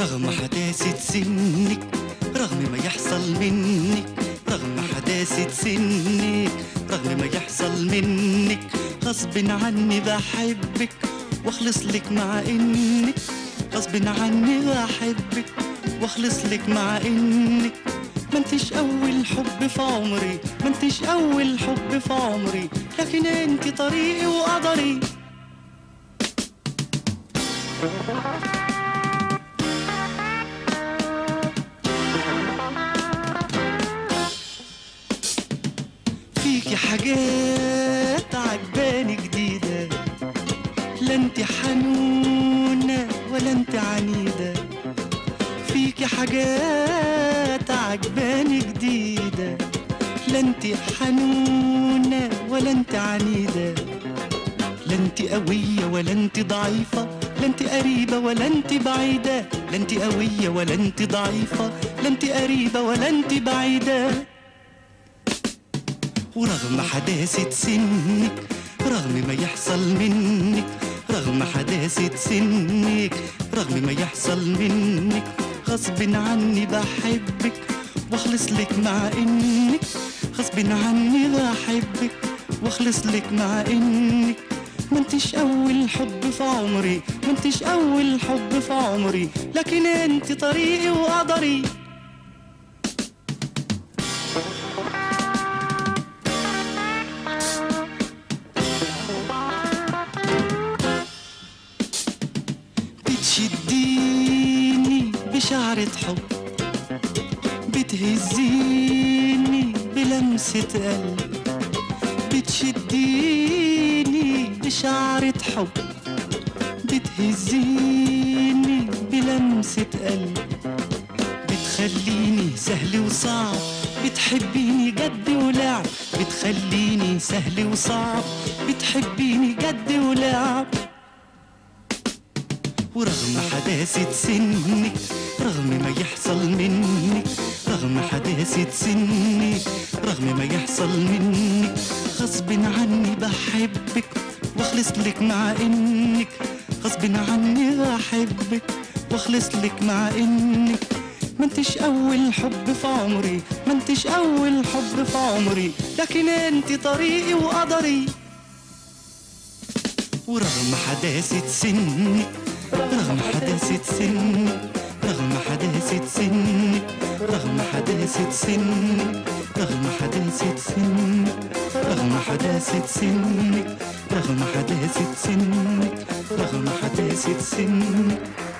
رغم حداثة سنك رغم ما يحصل منك رغم حداثة سنك رغم ما يحصل منك غصب عني بحبك واخلص لك مع انك غصب عني بحبك واخلص لك مع انك ما انتش اول حب في عمري ما انتش اول حب في عمري لكن انت طريقي وقدري فيكي حاجات عجباني جديدة لا انت حنونة ولا انت عنيدة فيكي حاجات عجباني جديدة لا انت حنونة ولا انت عنيدة لا انت قوية ولا انت ضعيفة لا انت قريبة ولا انت بعيدة لا انت قوية ولا انت ضعيفة لا انت قريبة ولا انت بعيدة ورغم حداثة سنك رغم ما يحصل منك رغم حداثة سنك رغم ما يحصل منك غصب عني بحبك واخلص لك مع انك غصب عني بحبك واخلص لك مع انك ما انتش اول حب في عمري ما انتش اول حب في عمري لكن انت طريقي وقدري بتشديني بشعرة حب بتهزيني بلمسة قلب بتشديني بشعرة حب بتهزيني بلمسة قلب بتخليني سهل وصعب بتحبيني جد ولعب بتخليني سهل وصعب بتحبيني جد ولعب ورغم حداثة سنك رغم ما يحصل منك رغم حداثة سنك رغم ما يحصل منك غصب عني بحبك واخلص لك مع انك غصب عني بحبك واخلص لك مع انك ما انتش اول حب في عمري ما انتش اول حب في عمري لكن انت طريقي وقدري ورغم حداثة سنك رغم حداثة سنك رغم حداثة سنك رغم حداثة سنك رغم حداثة سنك رغم حداثة سنك رغم حداثة سنك رغم حداثة سنك